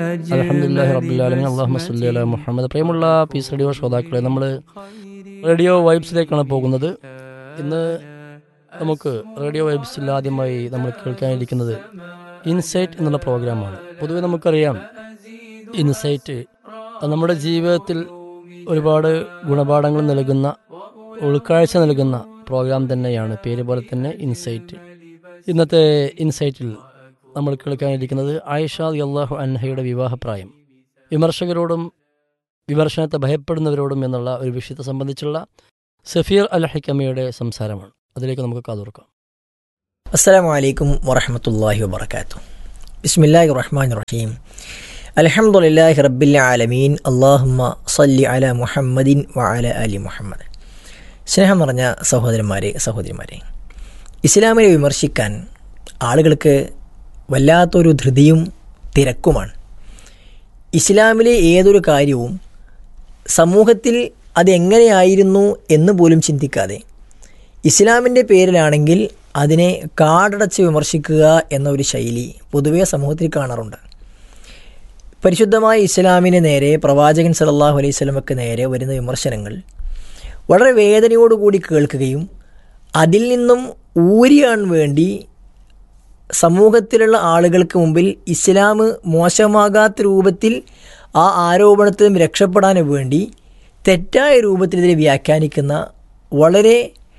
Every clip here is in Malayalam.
അലഹമുല്ലാഹി റബ്ബുലാലമീൻ അള്ളാഹു സല്ലി അല മുഹമ്മദ് പ്രിയമുള്ള പീസ് റേഡിയോ ശ്രോതാക്കളെ നമ്മൾ റേഡിയോ വൈബ്സിലേക്കാണ് പോകുന്നത് ഇന്ന് നമുക്ക് റേഡിയോ വൈബ്സിൽ ആദ്യമായി നമ്മൾ കേൾക്കാനിരിക്കുന്നത് ഇൻസൈറ്റ് എന്നുള്ള പ്രോഗ്രാമാണ് പൊതുവെ നമുക്കറിയാം ഇൻസൈറ്റ് അത് നമ്മുടെ ജീവിതത്തിൽ ഒരുപാട് ഗുണപാഠങ്ങൾ നൽകുന്ന ഉൾക്കാഴ്ച നൽകുന്ന പ്രോഗ്രാം തന്നെയാണ് പേര് പോലെ തന്നെ ഇൻസൈറ്റ് ഇന്നത്തെ ഇൻസൈറ്റിൽ നമ്മൾ കേൾക്കാനിരിക്കുന്നത് ആയിഷ അള്ളാഹു അൻഹയുടെ വിവാഹപ്രായം വിമർശകരോടും വിമർശനത്തെ ഭയപ്പെടുന്നവരോടും എന്നുള്ള ഒരു വിഷയത്തെ സംബന്ധിച്ചുള്ള സഫീർ അൽ ഹക്കമയുടെ സംസാരമാണ് അതിലേക്ക് നമുക്ക് കാതോർക്കാം അസ്സാം വലൈക്കും വറഹമത്തല്ലാഹി വബർക്കാത്തു ബിസ്മില്ലാഹി റഹ്മാൻ റഹീം അലഹമുല്ലാഹി റബ്ബിൽ ആലമീൻ അള്ളാഹുമ്മ സല്ലി അല മുഹമ്മദിൻ വ അല അലി മുഹമ്മദ് സ്നേഹം നിറഞ്ഞ സഹോദരന്മാരെ സഹോദരിമാരെ ഇസ്ലാമിനെ വിമർശിക്കാൻ ആളുകൾക്ക് വല്ലാത്തൊരു ധൃതിയും തിരക്കുമാണ് ഇസ്ലാമിലെ ഏതൊരു കാര്യവും സമൂഹത്തിൽ അതെങ്ങനെയായിരുന്നു എന്ന് പോലും ചിന്തിക്കാതെ ഇസ്ലാമിൻ്റെ പേരിലാണെങ്കിൽ അതിനെ കാടടച്ച് വിമർശിക്കുക എന്ന ഒരു ശൈലി പൊതുവെ സമൂഹത്തിൽ കാണാറുണ്ട് പരിശുദ്ധമായ ഇസ്ലാമിന് നേരെ പ്രവാചകൻ സലല്ലാഹു അലൈഹി സ്വലമക്ക് നേരെ വരുന്ന വിമർശനങ്ങൾ വളരെ വേദനയോടുകൂടി കേൾക്കുകയും അതിൽ നിന്നും ഊരിയാൻ വേണ്ടി സമൂഹത്തിലുള്ള ആളുകൾക്ക് മുമ്പിൽ ഇസ്ലാം മോശമാകാത്ത രൂപത്തിൽ ആ ആരോപണത്തിൽ നിന്നും രക്ഷപ്പെടാൻ വേണ്ടി തെറ്റായ രൂപത്തിൽ ഇതിനെ വ്യാഖ്യാനിക്കുന്ന വളരെ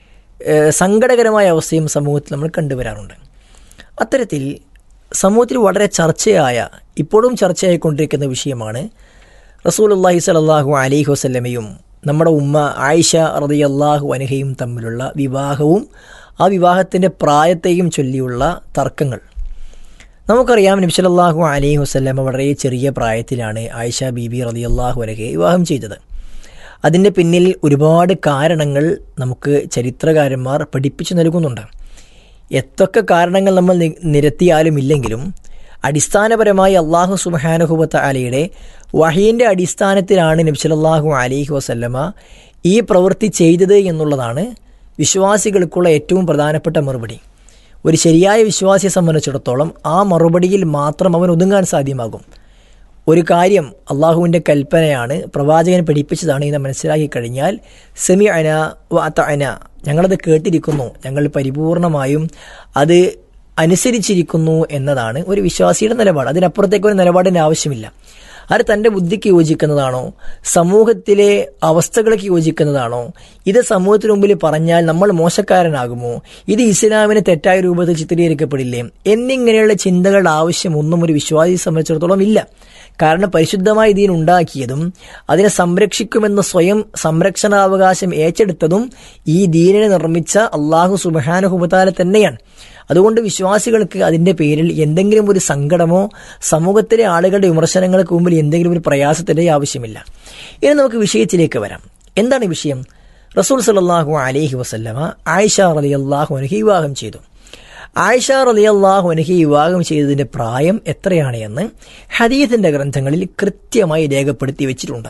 സങ്കടകരമായ അവസ്ഥയും സമൂഹത്തിൽ നമ്മൾ കണ്ടുവരാറുണ്ട് അത്തരത്തിൽ സമൂഹത്തിൽ വളരെ ചർച്ചയായ ഇപ്പോഴും ചർച്ചയായിക്കൊണ്ടിരിക്കുന്ന വിഷയമാണ് റസൂൽ അള്ളാഹി സലാഹു അലൈഹി വസ്ല്ലമയും നമ്മുടെ ഉമ്മ ആയിഷ റതി അള്ളാഹു അനഹയും തമ്മിലുള്ള വിവാഹവും ആ വിവാഹത്തിൻ്റെ പ്രായത്തെയും ചൊല്ലിയുള്ള തർക്കങ്ങൾ നമുക്കറിയാം നബ്സലല്ലാഹു അലൈഹി വസ്ല്ലമ വളരെ ചെറിയ പ്രായത്തിലാണ് ആയിഷ ബീബി റതി അള്ളാഹു അനഹയെ വിവാഹം ചെയ്തത് അതിൻ്റെ പിന്നിൽ ഒരുപാട് കാരണങ്ങൾ നമുക്ക് ചരിത്രകാരന്മാർ പഠിപ്പിച്ചു നൽകുന്നുണ്ട് എത്തൊക്കെ കാരണങ്ങൾ നമ്മൾ നിരത്തിയാലും ഇല്ലെങ്കിലും അടിസ്ഥാനപരമായി അള്ളാഹു സുബാനുഹുബത്ത് അലയുടെ വഹീൻ്റെ അടിസ്ഥാനത്തിലാണ് നബ്സലല്ലാഹു അലൈഹി വസല്ലമ ഈ പ്രവൃത്തി ചെയ്തത് എന്നുള്ളതാണ് വിശ്വാസികൾക്കുള്ള ഏറ്റവും പ്രധാനപ്പെട്ട മറുപടി ഒരു ശരിയായ വിശ്വാസിയെ സംബന്ധിച്ചിടത്തോളം ആ മറുപടിയിൽ മാത്രം അവൻ ഒതുങ്ങാൻ സാധ്യമാകും ഒരു കാര്യം അള്ളാഹുവിൻ്റെ കൽപ്പനയാണ് പ്രവാചകൻ പഠിപ്പിച്ചതാണ് എന്ന് മനസ്സിലാക്കി കഴിഞ്ഞാൽ സെമി അന വാത്ത അന ഞങ്ങളത് കേട്ടിരിക്കുന്നു ഞങ്ങൾ പരിപൂർണമായും അത് അനുസരിച്ചിരിക്കുന്നു എന്നതാണ് ഒരു വിശ്വാസിയുടെ നിലപാട് അതിനപ്പുറത്തേക്ക് ഒരു നിലപാടിൻ്റെ ആവശ്യമില്ല അത് തൻ്റെ ബുദ്ധിക്ക് യോജിക്കുന്നതാണോ സമൂഹത്തിലെ അവസ്ഥകൾക്ക് യോജിക്കുന്നതാണോ ഇത് സമൂഹത്തിന് മുമ്പിൽ പറഞ്ഞാൽ നമ്മൾ മോശക്കാരനാകുമോ ഇത് ഇസ്ലാമിന് തെറ്റായ രൂപത്തിൽ ചിത്രീകരിക്കപ്പെടില്ലേ എന്നിങ്ങനെയുള്ള ചിന്തകളുടെ ആവശ്യമൊന്നും ഒരു വിശ്വാസിയെ സംബന്ധിച്ചിടത്തോളം ഇല്ല കാരണം പരിശുദ്ധമായ ദീൻ ഉണ്ടാക്കിയതും അതിനെ സംരക്ഷിക്കുമെന്ന് സ്വയം സംരക്ഷണാവകാശം ഏറ്റെടുത്തതും ഈ ദീനിനെ നിർമ്മിച്ച അള്ളാഹു സുബാനുഹുബത്താല തന്നെയാണ് അതുകൊണ്ട് വിശ്വാസികൾക്ക് അതിൻ്റെ പേരിൽ എന്തെങ്കിലും ഒരു സങ്കടമോ സമൂഹത്തിലെ ആളുകളുടെ വിമർശനങ്ങൾക്ക് മുമ്പിൽ എന്തെങ്കിലും ഒരു പ്രയാസത്തിൻ്റെ ആവശ്യമില്ല ഇനി നമുക്ക് വിഷയത്തിലേക്ക് വരാം എന്താണ് വിഷയം റസൂൽ സലാഹു അലഹി വസല്ലമ ആയിഷ റലി അള്ളാഹു അനഹി വിവാഹം ചെയ്തു ആയിഷ റലി അള്ളാഹു അനഹി വിവാഹം ചെയ്തതിൻ്റെ പ്രായം എത്രയാണ് എന്ന് ഹദീസിൻ്റെ ഗ്രന്ഥങ്ങളിൽ കൃത്യമായി രേഖപ്പെടുത്തി വെച്ചിട്ടുണ്ട്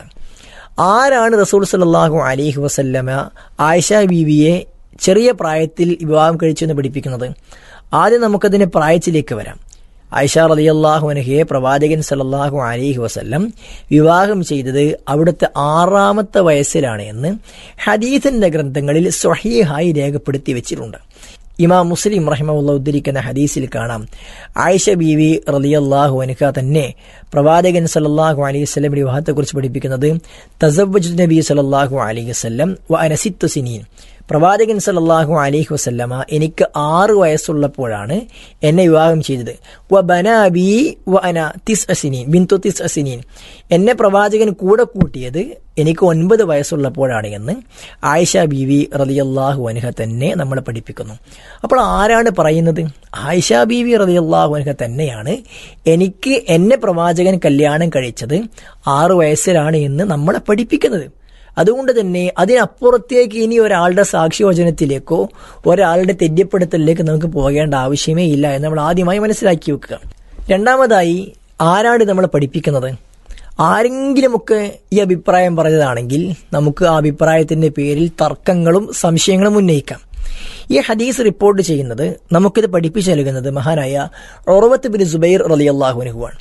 ആരാണ് റസൂൽ സലാഹു അലഹി വസല്ലമ ആയിഷ ബീവിയെ ചെറിയ പ്രായത്തിൽ വിവാഹം കഴിച്ചെന്ന് പഠിപ്പിക്കുന്നത് ആദ്യം നമുക്കതിൻ്റെ പ്രായത്തിലേക്ക് വരാം ആയിഷ റലിയല്ലാഹു അനഹയെ പ്രവാചകൻ സല്ലാഹു അലൈഹി വസല്ലം വിവാഹം ചെയ്തത് അവിടുത്തെ ആറാമത്തെ വയസ്സിലാണ് എന്ന് ഹദീസിന്റെ ഗ്രന്ഥങ്ങളിൽ സ്വഹീഹായി രേഖപ്പെടുത്തി വെച്ചിട്ടുണ്ട് ഇമാം മുസ്ലിം റഹിമുള്ള ഉദ്ധരിക്കുന്ന ഹദീസിൽ കാണാം ആയിഷ ബീവി റലിയല്ലാഹു അനഹ തന്നെ പ്രവാചകൻ സല്ലാഹു അലൈഹി വസ്ലം വിവാഹത്തെക്കുറിച്ച് പഠിപ്പിക്കുന്നത് തസവജ് നബി സല്ലാഹു അലൈഹി വസ്ലം വ അനസിത്തു സിനീൻ പ്രവാചകൻ സല്ലാഹു അലൈഹി വസല്ലമ എനിക്ക് ആറ് വയസ്സുള്ളപ്പോഴാണ് എന്നെ വിവാഹം ചെയ്തത് വ ബനാബി വ അന തിസ് അസിനീൻ ബിന്തു തിസ് അസിനീൻ എന്നെ പ്രവാചകൻ കൂടെ കൂട്ടിയത് എനിക്ക് ഒൻപത് വയസ്സുള്ളപ്പോഴാണ് എന്ന് ആയിഷ ബീവി റലിയല്ലാഹു അനഹ തന്നെ നമ്മളെ പഠിപ്പിക്കുന്നു അപ്പോൾ ആരാണ് പറയുന്നത് ആയിഷ ബീവി റലിയല്ലാഹു അനഹ തന്നെയാണ് എനിക്ക് എന്നെ പ്രവാചകൻ കല്യാണം കഴിച്ചത് ആറു വയസ്സിലാണ് എന്ന് നമ്മളെ പഠിപ്പിക്കുന്നത് അതുകൊണ്ട് തന്നെ അതിനപ്പുറത്തേക്ക് ഇനി ഒരാളുടെ സാക്ഷിവചനത്തിലേക്കോ ഒരാളുടെ തെര്യപ്പെടുത്തലിലേക്ക് നമുക്ക് പോകേണ്ട ആവശ്യമേ ഇല്ല എന്ന് നമ്മൾ ആദ്യമായി മനസ്സിലാക്കി വെക്കുക രണ്ടാമതായി ആരാണ് നമ്മളെ പഠിപ്പിക്കുന്നത് ആരെങ്കിലുമൊക്കെ ഈ അഭിപ്രായം പറഞ്ഞതാണെങ്കിൽ നമുക്ക് ആ അഭിപ്രായത്തിന്റെ പേരിൽ തർക്കങ്ങളും സംശയങ്ങളും ഉന്നയിക്കാം ഈ ഹദീസ് റിപ്പോർട്ട് ചെയ്യുന്നത് നമുക്കിത് പഠിപ്പിച്ചു നൽകുന്നത് മഹാനായ ഒറവത്ത് ബിൻ സുബൈർ റലി അള്ളാഹുനുഹുവാണ്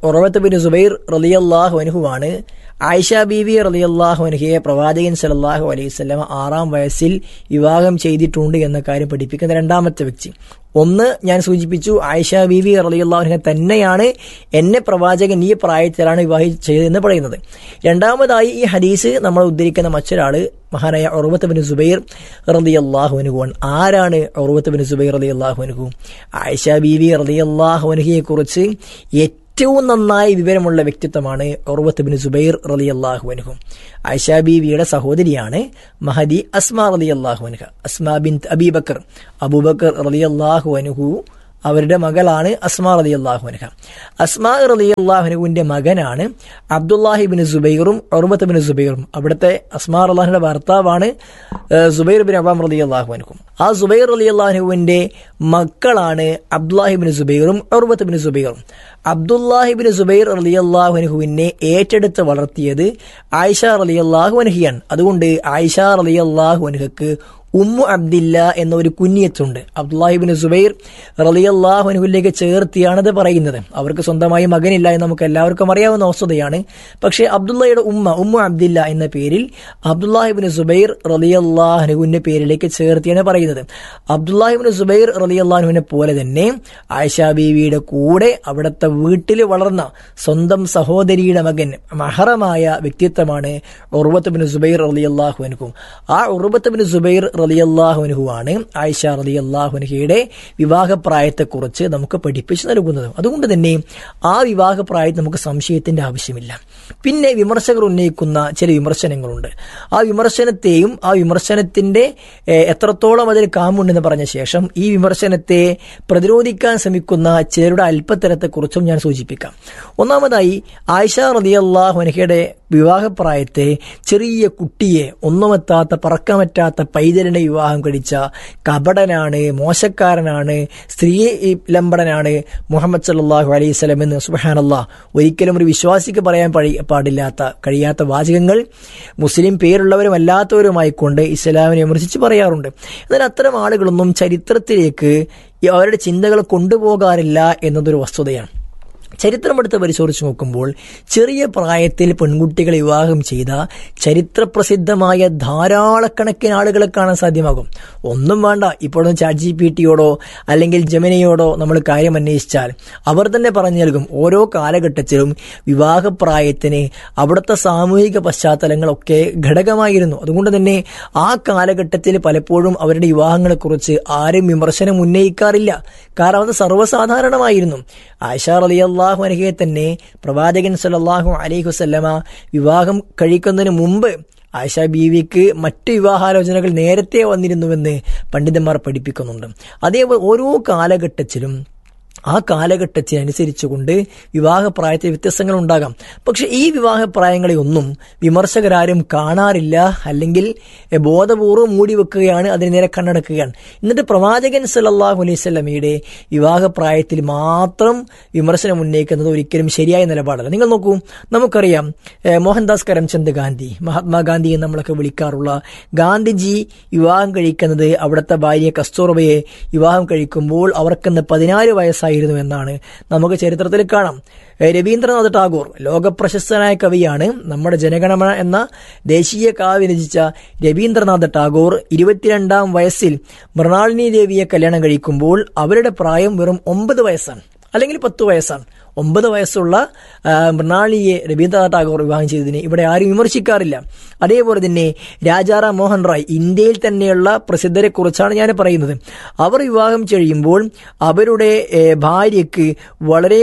ഉറവത്ത് ബിൻ സുബൈർ റലിയല്ലാഹു അനുഹുവാണ് ആയിഷ ബീവി റലിയല്ലാഹു അനുഹയെ പ്രവാചകൻ സലല്ലാഹു അലൈഹി സ്വലം ആറാം വയസ്സിൽ വിവാഹം ചെയ്തിട്ടുണ്ട് എന്ന കാര്യം പഠിപ്പിക്കുന്ന രണ്ടാമത്തെ വ്യക്തി ഒന്ന് ഞാൻ സൂചിപ്പിച്ചു ആയിഷ ബീവി റലിയല്ലാഹുന തന്നെയാണ് എന്നെ പ്രവാചകൻ ഈ പ്രായത്തിലാണ് വിവാഹം ചെയ്തതെന്ന് പറയുന്നത് രണ്ടാമതായി ഈ ഹദീസ് നമ്മൾ ഉദ്ധരിക്കുന്ന മറ്റൊരാള് മഹാനായ ഉറവത്ത് ബിൻ സുബൈർ റലിയല്ലാഹുനുഹുവാൻ ആരാണ് ഉറവത്ത് ബിൻ സുബൈർ റലിയല്ലാഹുനുഹു ആയിഷ ബീവി റലിയല്ലാഹുനുഹിയെ കുറിച്ച് ഏറ്റവും നന്നായി വിവരമുള്ള വ്യക്തിത്വമാണ് ഉറവത്ത് ബിൻ സുബൈർ റലി അള്ളാഹു അനുഹു ആയിഷ ബീവിയുടെ സഹോദരിയാണ് മഹദി അസ്മാ റലി അള്ളാഹു അനുഹ അസ്മാ ബിൻ അബീബക്കർ അബൂബക്കർ റലി അള്ളാഹു അനുഹു അവരുടെ മകളാണ് അസ്മാ റലി അള്ളാഹു അനുഹ അസ്മാ റലി അള്ളാഹുനുവിന്റെ മകനാണ് അബ്ദുല്ലാഹി ബിൻ സുബൈറും ഉറബത്ത് ബിൻ സുബൈറും അവിടുത്തെ അസ്മാ അള്ളാഹിന്റെ ഭർത്താവാണ് സുബൈർ ബിൻ അബാം റലി അള്ളാഹു അനുഹും ആ സുബൈർ അലി അള്ളാഹുവിന്റെ മക്കളാണ് അബ്ദുല്ലാഹിബിൻ സുബൈറും ഉർബത്ത് ബിൻ സുബൈറും അബ്ദുല്ലാഹിബിൻ സുബൈർ അലി അള്ളാഹുനഹുവിനെ ഏറ്റെടുത്ത് വളർത്തിയത് ആയിഷ അലി അള്ളാഹുനഹിയാണ് അതുകൊണ്ട് ആയിഷ അലി അള്ളാഹുനഹക്ക് ഉമ്മു അബ്ദില്ല എന്ന ഒരു കുഞ്ഞിയത്തുണ്ട് അബ്ദുല്ലാഹിബിൻ സുബൈർ റലിയല്ലാഹുനുഹിലേക്ക് ചേർത്തിയാണത് പറയുന്നത് അവർക്ക് സ്വന്തമായി മകനില്ല എന്ന് നമുക്ക് എല്ലാവർക്കും അറിയാവുന്ന വസ്തുതയാണ് പക്ഷേ അബ്ദുള്ളയുടെ ഉമ്മ ഉമ്മു അബ്ദില്ല എന്ന പേരിൽ അബ്ദുല്ലാഹിബിൻ സുബൈർ റലിയല്ലാഹുനുവിന്റെ പേരിലേക്ക് ചേർത്തിയാണ് പറയുന്നത് അബ്ദുല്ലാഹിബിൻ സുബൈർ റലിയല്ലാഹുവിനെ പോലെ തന്നെ ആയിഷ ബീവിയുടെ കൂടെ അവിടുത്തെ വീട്ടിൽ വളർന്ന സ്വന്തം സഹോദരിയുടെ മകൻ മഹറമായ വ്യക്തിത്വമാണ് ഉർവത്ത് ബിൻ സുബൈർ റലിയല്ലാഹുനുക്കും ആ ഉർവത്ത് ബിൻ സുബൈർ റലിയല്ലാഹുനുഹുവാണ് ആയിഷ റലിയല്ലാഹുനുഹയുടെ വിവാഹപ്രായത്തെക്കുറിച്ച് നമുക്ക് പഠിപ്പിച്ചു നൽകുന്നത് അതുകൊണ്ട് തന്നെ ആ വിവാഹപ്രായത്തിൽ നമുക്ക് സംശയത്തിന്റെ ആവശ്യമില്ല പിന്നെ വിമർശകർ ഉന്നയിക്കുന്ന ചില വിമർശനങ്ങളുണ്ട് ആ വിമർശനത്തെയും ആ വിമർശനത്തിന്റെ എത്രത്തോളം അതിൽ കാമുണ്ടെന്ന് പറഞ്ഞ ശേഷം ഈ വിമർശനത്തെ പ്രതിരോധിക്കാൻ ശ്രമിക്കുന്ന ചിലരുടെ അല്പത്തരത്തെക്കുറിച്ചും ഞാൻ സൂചിപ്പിക്കാം ഒന്നാമതായി ആയിഷ റലിയല്ലാഹുനഹയുടെ വിവാഹപ്രായത്തെ ചെറിയ കുട്ടിയെ ഒന്നുമെത്താത്ത പറക്കമറ്റാത്ത പൈതലിനെ വിവാഹം കഴിച്ച കപടനാണ് മോശക്കാരനാണ് സ്ത്രീ ലംബടനാണ് മുഹമ്മദ് സല്ലാഹു അലൈഹി സ്വലം എന്ന് സുബാനല്ല ഒരിക്കലും ഒരു വിശ്വാസിക്ക് പറയാൻ പാടില്ലാത്ത കഴിയാത്ത വാചകങ്ങൾ മുസ്ലിം പേരുള്ളവരും അല്ലാത്തവരുമായിക്കൊണ്ട് ഇസ്ലാമിനെ വിമർശിച്ച് പറയാറുണ്ട് എന്നാൽ അത്തരം ആളുകളൊന്നും ചരിത്രത്തിലേക്ക് അവരുടെ ചിന്തകൾ കൊണ്ടുപോകാറില്ല എന്നതൊരു വസ്തുതയാണ് ചരിത്രമെടുത്ത് പരിശോധിച്ച് നോക്കുമ്പോൾ ചെറിയ പ്രായത്തിൽ പെൺകുട്ടികളെ വിവാഹം ചെയ്ത ചരിത്രപ്രസിദ്ധമായ ധാരാളക്കണക്കിന് ആളുകളെ കാണാൻ സാധ്യമാകും ഒന്നും വേണ്ട ഇപ്പോഴൊന്നും ചാറ്റ് ജി പി ടിയോടോ അല്ലെങ്കിൽ ജമിനയോടോ നമ്മൾ കാര്യം അന്വേഷിച്ചാൽ അവർ തന്നെ പറഞ്ഞു നൽകും ഓരോ കാലഘട്ടത്തിലും വിവാഹപ്രായത്തിന് അവിടുത്തെ സാമൂഹിക പശ്ചാത്തലങ്ങളൊക്കെ ഘടകമായിരുന്നു അതുകൊണ്ട് തന്നെ ആ കാലഘട്ടത്തിൽ പലപ്പോഴും അവരുടെ വിവാഹങ്ങളെക്കുറിച്ച് ആരും വിമർശനം ഉന്നയിക്കാറില്ല കാരണം അത് സർവ്വസാധാരണമായിരുന്നു ആയിഷ റലിയല്ല അള്ളാഹു അനഹയെ തന്നെ പ്രവാചകൻ സല്ലാഹു അലൈഹി വസ്ല്ലമ വിവാഹം കഴിക്കുന്നതിന് മുമ്പ് ആയിഷ ബീവിക്ക് മറ്റു വിവാഹാലോചനകൾ നേരത്തെ വന്നിരുന്നുവെന്ന് പണ്ഡിതന്മാർ പഠിപ്പിക്കുന്നുണ്ട് അതേപോലെ ഓരോ കാലഘട്ടത്തിലും ആ കാലഘട്ടത്തിനനുസരിച്ചുകൊണ്ട് വിവാഹപ്രായത്തിൽ വ്യത്യസ്തങ്ങൾ ഉണ്ടാകാം പക്ഷെ ഈ വിവാഹപ്രായങ്ങളെ ഒന്നും വിമർശകരാരും കാണാറില്ല അല്ലെങ്കിൽ ബോധപൂർവ്വം മൂടി വെക്കുകയാണ് അതിന് നേരെ കണ്ണടക്കുകയാണ് എന്നിട്ട് പ്രവാചകൻ സല്ലാഹു അലൈഹി സ്വലമിയുടെ വിവാഹപ്രായത്തിൽ മാത്രം വിമർശനം ഉന്നയിക്കുന്നത് ഒരിക്കലും ശരിയായ നിലപാടല്ല നിങ്ങൾ നോക്കൂ നമുക്കറിയാം മോഹൻദാസ് കരംചന്ദ് ഗാന്ധി മഹാത്മാഗാന്ധി എന്ന് നമ്മളൊക്കെ വിളിക്കാറുള്ള ഗാന്ധിജി വിവാഹം കഴിക്കുന്നത് അവിടുത്തെ ഭാര്യ കസ്തൂർബയെ വിവാഹം കഴിക്കുമ്പോൾ അവർക്കെന്ന് പതിനാല് വയസ്സായിരുന്നു എന്നാണ് നമുക്ക് ചരിത്രത്തിൽ കാണാം രവീന്ദ്രനാഥ് ടാഗോർ ലോകപ്രശസ്തനായ കവിയാണ് നമ്മുടെ ജനഗണമന എന്ന ദേശീയ കാവ്യ രചിച്ച രവീന്ദ്രനാഥ് ടാഗോർ ഇരുപത്തിരണ്ടാം വയസ്സിൽ മൃണാളിനി ദേവിയെ കല്യാണം കഴിക്കുമ്പോൾ അവരുടെ പ്രായം വെറും ഒമ്പത് വയസ്സാണ് അല്ലെങ്കിൽ പത്ത് വയസ്സാണ് ഒമ്പത് വയസ്സുള്ള മൃണാളിയെ രവീന്ദ്രനാഥ് ടാഗോർ വിവാഹം ചെയ്തതിന് ഇവിടെ ആരും വിമർശിക്കാറില്ല അതേപോലെ തന്നെ രാജാറാം മോഹൻ റായ് ഇന്ത്യയിൽ തന്നെയുള്ള പ്രസിദ്ധരെ കുറിച്ചാണ് ഞാൻ പറയുന്നത് അവർ വിവാഹം ചെയ്യുമ്പോൾ അവരുടെ ഭാര്യയ്ക്ക് വളരെ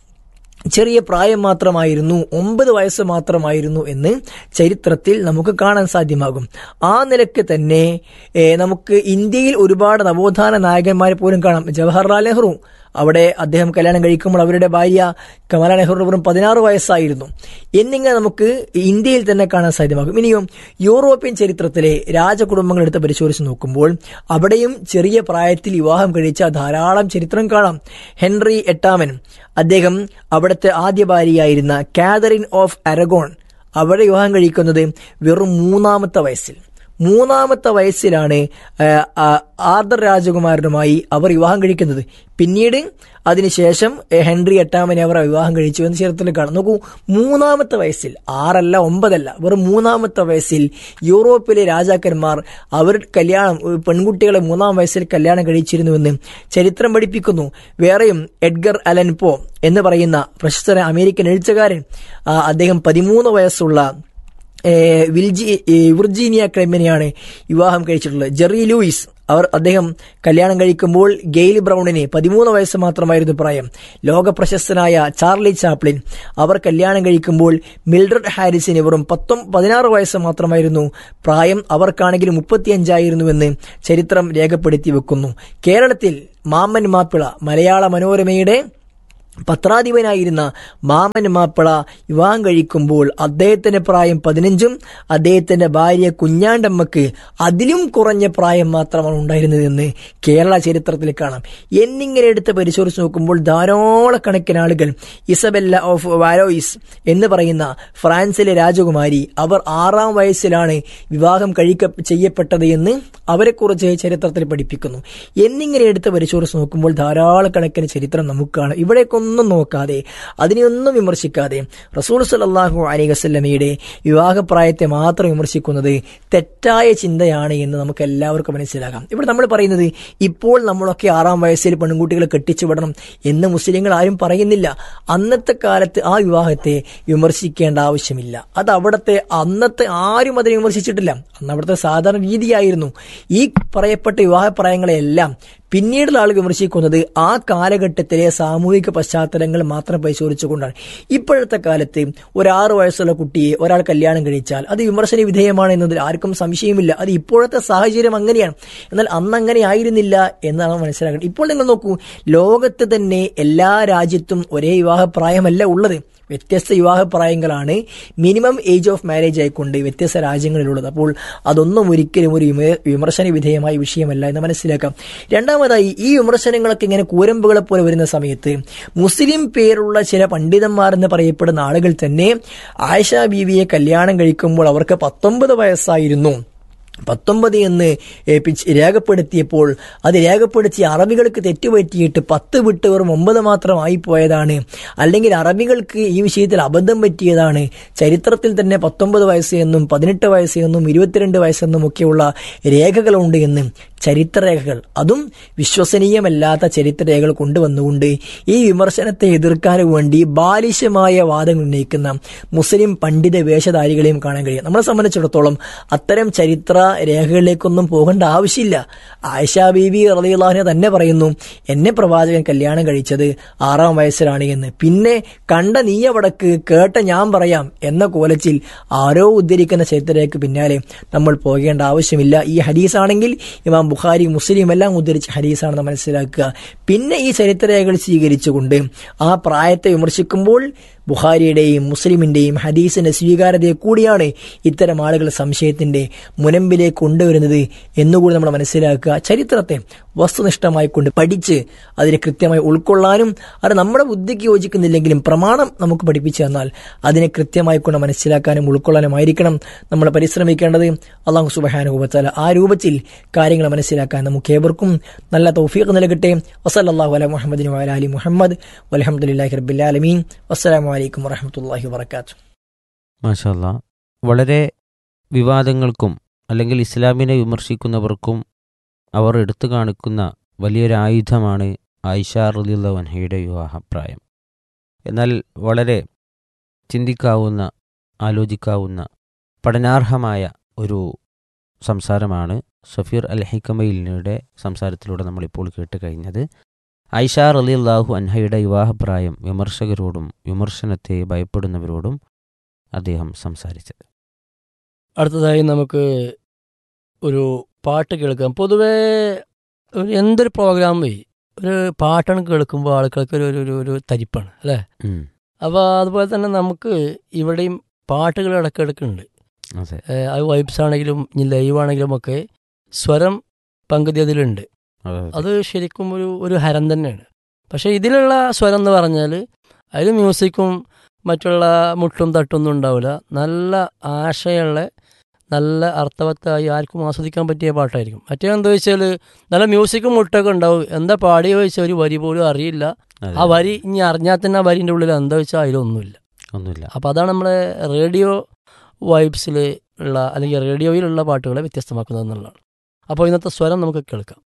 ചെറിയ പ്രായം മാത്രമായിരുന്നു ഒമ്പത് വയസ്സ് മാത്രമായിരുന്നു എന്ന് ചരിത്രത്തിൽ നമുക്ക് കാണാൻ സാധ്യമാകും ആ നിലക്ക് തന്നെ നമുക്ക് ഇന്ത്യയിൽ ഒരുപാട് നവോത്ഥാന നായകന്മാരെ പോലും കാണാം ജവഹർലാൽ നെഹ്റു അവിടെ അദ്ദേഹം കല്യാണം കഴിക്കുമ്പോൾ അവരുടെ ഭാര്യ കമല നെഹ്റു വെറും പതിനാറ് വയസ്സായിരുന്നു എന്നിങ്ങനെ നമുക്ക് ഇന്ത്യയിൽ തന്നെ കാണാൻ സാധ്യമാകും ഇനിയും യൂറോപ്യൻ ചരിത്രത്തിലെ രാജകുടുംബങ്ങൾ എടുത്ത് പരിശോധിച്ച് നോക്കുമ്പോൾ അവിടെയും ചെറിയ പ്രായത്തിൽ വിവാഹം കഴിച്ച ധാരാളം ചരിത്രം കാണാം ഹെൻറി എട്ടാമൻ അദ്ദേഹം അവിടുത്തെ ആദ്യ ഭാര്യയായിരുന്ന കാതറിൻ ഓഫ് അരഗോൺ അവിടെ വിവാഹം കഴിക്കുന്നത് വെറും മൂന്നാമത്തെ വയസ്സിൽ മൂന്നാമത്തെ വയസ്സിലാണ് ആ, ആ, ആർദർ രാജകുമാരനുമായി അവർ വിവാഹം കഴിക്കുന്നത് പിന്നീട് അതിനുശേഷം എ, ഹെൻറി എട്ടാമനെ അവർ വിവാഹം കഴിച്ചു എന്ന് ചരിത്രത്തിൽ കാണാം നോക്കൂ മൂന്നാമത്തെ വയസ്സിൽ ആറല്ല ഒമ്പതല്ല വെറും മൂന്നാമത്തെ വയസ്സിൽ യൂറോപ്പിലെ രാജാക്കന്മാർ അവർ കല്യാണം ഏ, പെൺകുട്ടികളെ മൂന്നാം വയസ്സിൽ കല്യാണം കഴിച്ചിരുന്നുവെന്ന് ചരിത്രം പഠിപ്പിക്കുന്നു വേറെയും എഡ്ഗർ അലൻ പോ എന്ന് പറയുന്ന പ്രശസ്തര അമേരിക്കൻ എഴുത്തുകാരൻ ആ, അദ്ദേഹം പതിമൂന്ന് വയസ്സുള്ള ഏ, വിൽജി ഏ, വിർജീനിയ ക്ലെമിനെയാണ് വിവാഹം കഴിച്ചിട്ടുള്ളത് ജെറി ലൂയിസ് അവർ അദ്ദേഹം കല്യാണം കഴിക്കുമ്പോൾ ഗെയിൽ ബ്രൗണിന് പതിമൂന്ന് വയസ്സ് മാത്രമായിരുന്നു പ്രായം ലോക പ്രശസ്തനായ ചാർലി ചാപ്ലിൻ അവർ കല്യാണം കഴിക്കുമ്പോൾ മിൽഡ്രഡ് ഹാരിസിന് വെറും പത്തൊ പതിനാറ് വയസ്സ് മാത്രമായിരുന്നു പ്രായം അവർക്കാണെങ്കിൽ മുപ്പത്തിയഞ്ചായിരുന്നുവെന്ന് ചരിത്രം രേഖപ്പെടുത്തി വെക്കുന്നു കേരളത്തിൽ മാമ്മൻ മാപ്പിള മലയാള മനോരമയുടെ പത്രാധിപനായിരുന്ന മാമൻ മാപ്പിള വിവാഹം കഴിക്കുമ്പോൾ അദ്ദേഹത്തിന്റെ പ്രായം പതിനഞ്ചും അദ്ദേഹത്തിന്റെ ഭാര്യ കുഞ്ഞാണ്ടമ്മക്ക് അതിലും കുറഞ്ഞ പ്രായം മാത്രമാണ് ഉണ്ടായിരുന്നതെന്ന് കേരള ചരിത്രത്തിൽ കാണാം എന്നിങ്ങനെ എടുത്ത് പരിശോധിച്ച് നോക്കുമ്പോൾ ധാരാളക്കണക്കിന് ആളുകൾ ഇസബെല്ല ഓഫ് വാലോയിസ് എന്ന് പറയുന്ന ഫ്രാൻസിലെ രാജകുമാരി അവർ ആറാം വയസ്സിലാണ് വിവാഹം കഴിക്ക ചെയ്യപ്പെട്ടത് എന്ന് അവരെക്കുറിച്ച് ചരിത്രത്തിൽ പഠിപ്പിക്കുന്നു എന്നിങ്ങനെ എടുത്ത് പരിശോധിച്ച് നോക്കുമ്പോൾ ധാരാളക്കണക്കിന് ചരിത്രം നമുക്ക് കാണാം ഇവിടേക്കൊന്നും നോക്കാതെ അതിനെയൊന്നും വിമർശിക്കാതെ റസൂൽ സലാഹു അലൈഹി വസ്ലമയുടെ വിവാഹപ്രായത്തെ മാത്രം വിമർശിക്കുന്നത് തെറ്റായ ചിന്തയാണ് എന്ന് നമുക്ക് എല്ലാവർക്കും മനസ്സിലാക്കാം ഇവിടെ നമ്മൾ പറയുന്നത് ഇപ്പോൾ നമ്മളൊക്കെ ആറാം വയസ്സിൽ പെൺകുട്ടികളെ കെട്ടിച്ചു വിടണം എന്ന് മുസ്ലിങ്ങൾ ആരും പറയുന്നില്ല അന്നത്തെ കാലത്ത് ആ വിവാഹത്തെ വിമർശിക്കേണ്ട ആവശ്യമില്ല അത് അവിടുത്തെ അന്നത്തെ ആരും അതിനെ വിമർശിച്ചിട്ടില്ല അന്ന് അവിടുത്തെ സാധാരണ രീതിയായിരുന്നു ഈ പറയപ്പെട്ട വിവാഹപ്രായങ്ങളെല്ലാം പിന്നീടുള്ള ആൾ വിമർശിക്കുന്നത് ആ കാലഘട്ടത്തിലെ സാമൂഹിക പശ്ചാത്തലങ്ങൾ മാത്രം പരിശോധിച്ചുകൊണ്ടാണ് ഇപ്പോഴത്തെ കാലത്ത് ഒരു ആറ് വയസ്സുള്ള കുട്ടിയെ ഒരാൾ കല്യാണം കഴിച്ചാൽ അത് വിമർശന വിധേയമാണ് എന്നതിൽ ആർക്കും സംശയമില്ല അത് ഇപ്പോഴത്തെ സാഹചര്യം അങ്ങനെയാണ് എന്നാൽ അന്ന് അങ്ങനെ ആയിരുന്നില്ല എന്നാണ് മനസ്സിലാക്കുന്നത് ഇപ്പോൾ നിങ്ങൾ നോക്കൂ ലോകത്ത് തന്നെ എല്ലാ രാജ്യത്തും ഒരേ വിവാഹപ്രായമല്ല ഉള്ളത് വ്യത്യസ്ത വിവാഹപ്രായങ്ങളാണ് മിനിമം ഏജ് ഓഫ് മാരേജ് ആയിക്കൊണ്ട് വ്യത്യസ്ത രാജ്യങ്ങളിലുള്ളത് അപ്പോൾ അതൊന്നും ഒരിക്കലും ഒരു വിമ- വിമർശന വിധേയമായ വിഷയമല്ല എന്ന് മനസ്സിലാക്കാം രണ്ടാമതായി ഈ വിമർശനങ്ങളൊക്കെ ഇങ്ങനെ കൂരമ്പുകളെ പോലെ വരുന്ന സമയത്ത് മുസ്ലിം പേരുള്ള ചില പണ്ഡിതന്മാർ എന്ന് പറയപ്പെടുന്ന ആളുകൾ തന്നെ ആയിഷ ബീവിയെ കല്യാണം കഴിക്കുമ്പോൾ അവർക്ക് പത്തൊമ്പത് വയസ്സായിരുന്നു പത്തൊമ്പത് എന്ന് ഏ, പിച്ച് രേഖപ്പെടുത്തിയപ്പോൾ അത് രേഖപ്പെടുത്തി അറബികൾക്ക് തെറ്റുപറ്റിയിട്ട് പത്ത് വിട്ട് വെറും ഒമ്പത് മാത്രമായി പോയതാണ് അല്ലെങ്കിൽ അറബികൾക്ക് ഈ വിഷയത്തിൽ അബദ്ധം പറ്റിയതാണ് ചരിത്രത്തിൽ തന്നെ പത്തൊമ്പത് വയസ്സ് എന്നും പതിനെട്ട് വയസ്സ് എന്നും ഇരുപത്തിരണ്ട് വയസ്സെന്നും ഒക്കെയുള്ള രേഖകളുണ്ട് എന്ന് ചരിത്രരേഖകൾ അതും വിശ്വസനീയമല്ലാത്ത ചരിത്രരേഖകൾ കൊണ്ടുവന്നുകൊണ്ട് ഈ വിമർശനത്തെ എതിർക്കാൻ വേണ്ടി ബാലിശമായ വാദങ്ങൾ ഉന്നയിക്കുന്ന മുസ്ലിം പണ്ഡിത വേഷധാരികളെയും കാണാൻ കഴിയും നമ്മളെ സംബന്ധിച്ചിടത്തോളം അത്തരം ചരിത്ര രേഖകളിലേക്കൊന്നും പോകേണ്ട ആവശ്യമില്ല ആയിഷ ബീവി റളിയല്ലാഹുവിനെ തന്നെ പറയുന്നു എന്നെ പ്രവാചകൻ കല്യാണം കഴിച്ചത് ആറാം വയസ്സിലാണ് എന്ന് പിന്നെ കണ്ട നീയവടക്ക് കേട്ട ഞാൻ പറയാം എന്ന കോലത്തിൽ ആരോ ഉദ്ധരിക്കുന്ന ചരിത്രരേഖയ്ക്ക് പിന്നാലെ നമ്മൾ പോകേണ്ട ആവശ്യമില്ല ഈ ഹദീസാണെങ്കിൽ ഇമാം ബുഖാരി മുസ്ലിം എല്ലാം ഉദ്ധരിച്ച ഹദീസാണെന്ന് മനസ്സിലാക്കുക പിന്നെ ഈ ചരിത്രരേഖകൾ സ്വീകരിച്ചുകൊണ്ട് ആ പ്രായത്തെ വിമർശിക്കുമ്പോൾ ബുഖാരിയുടെയും മുസ്ലിമിന്റെയും ഹദീസിന്റെ സ്വീകാര്യതയെ കൂടിയാണ് ഇത്തരം ആളുകൾ സംശയത്തിന്റെ മുനമ്പിലേക്ക് കൊണ്ടുവരുന്നത് എന്നുകൂടി നമ്മൾ മനസ്സിലാക്കുക ചരിത്രത്തെ വസ്തുനിഷ്ഠമായി കൊണ്ട് പഠിച്ച് അതിനെ കൃത്യമായി ഉൾക്കൊള്ളാനും അത് നമ്മുടെ ബുദ്ധിക്ക് യോജിക്കുന്നില്ലെങ്കിലും പ്രമാണം നമുക്ക് പഠിപ്പിച്ചു തന്നാൽ അതിനെ കൃത്യമായി കൊണ്ട് മനസ്സിലാക്കാനും ഉൾക്കൊള്ളാനുമായിരിക്കണം നമ്മൾ പരിശ്രമിക്കേണ്ടത് അള്ളാഹു സുബഹാനുഭവത്താല ആ രൂപത്തിൽ കാര്യങ്ങൾ മനസ്സിലാക്കാൻ നമുക്ക് ഏവർക്കും നല്ല തൗഫീഖ് നൽകട്ടെ വസല്ലാഹു അല മുഹമ്മദിന് വാല അലി മുഹമ്മദ് വലഹമുല്ലാഹി റബ്ബിലാലമീൻ വസ്സലാമു അലൈക്കും വറഹമത്തല്ലാഹി വാത്തു മാഷല്ല വളരെ വിവാദങ്ങൾക്കും അല്ലെങ്കിൽ ഇസ്ലാമിനെ വിമർശിക്കുന്നവർക്കും അവർ എടുത്തു കാണിക്കുന്ന വലിയൊരു ആയുധമാണ് ആയിഷ റലിയുള്ള വൻഹയുടെ വിവാഹപ്രായം എന്നാൽ വളരെ ചിന്തിക്കാവുന്ന ആലോചിക്കാവുന്ന പഠനാർഹമായ ഒരു സംസാരമാണ് സഫീർ അൽ ഹിക്കമയിലിയുടെ സംസാരത്തിലൂടെ നമ്മളിപ്പോൾ കേട്ട് കഴിഞ്ഞത് ഐഷ റലിയല്ലാഹു അൻഹയുടെ വിവാഹപ്രായം വിമർശകരോടും വിമർശനത്തെ ഭയപ്പെടുന്നവരോടും അദ്ദേഹം സംസാരിച്ചത് അടുത്തതായി നമുക്ക് ഒരു പാട്ട് കേൾക്കാം പൊതുവേ ഒരു എന്തൊരു പ്രോഗ്രാം ഒരു പാട്ടാണ് കേൾക്കുമ്പോൾ ആളുകൾക്ക് ഒരു ഒരു- ഒരു ഒരു തരിപ്പാണ് അല്ലേ ഉം, അപ്പോൾ അതുപോലെ തന്നെ നമുക്ക് ഇവിടെയും പാട്ടുകൾ ഇടയ്ക്കിടയ്ക്കുണ്ട് അതെ ഏഹ് അത് വൈബ്സ് ആണെങ്കിലും ഇനി ലൈവ് ആണെങ്കിലും ഒക്കെ സ്വരം പങ്കുതി അതിലുണ്ട് അതെ, അത് ശരിക്കും ഒരു ഒരു ഹരം തന്നെയാണ് പക്ഷേ ഇതിലുള്ള സ്വരം എന്ന് പറഞ്ഞാൽ അതിൽ മ്യൂസിക്കും മറ്റുള്ള മുട്ടും തട്ടൊന്നും ഉണ്ടാവില്ല നല്ല ആശയമുള്ള നല്ല അർത്ഥവത്തായി ആർക്കും ആസ്വദിക്കാൻ പറ്റിയ പാട്ടായിരിക്കും മറ്റേ എന്താ വെച്ചാൽ നല്ല മ്യൂസിക്കും മുട്ടൊക്കെ ഉണ്ടാവും എന്താ പാടിയ ചോദിച്ചാൽ ഒരു വരി പോലും അറിയില്ല അതെ. ആ വരി ഇനി അറിഞ്ഞാൽ തന്നെ ആ വരിൻ്റെ ഉള്ളിൽ എന്താ വെച്ചാൽ അതിലൊന്നുമില്ല ഒന്നുമില്ല അപ്പോൾ അതാണ് നമ്മളെ റേഡിയോ വൈബ്സിൽ ഉള്ള അല്ലെങ്കിൽ റേഡിയോയിലുള്ള പാട്ടുകളെ വ്യത്യസ്തമാക്കുന്നത് എന്നുള്ളതാണ് അപ്പോൾ ഇന്നത്തെ സ്വരം നമുക്ക് കേൾക്കാം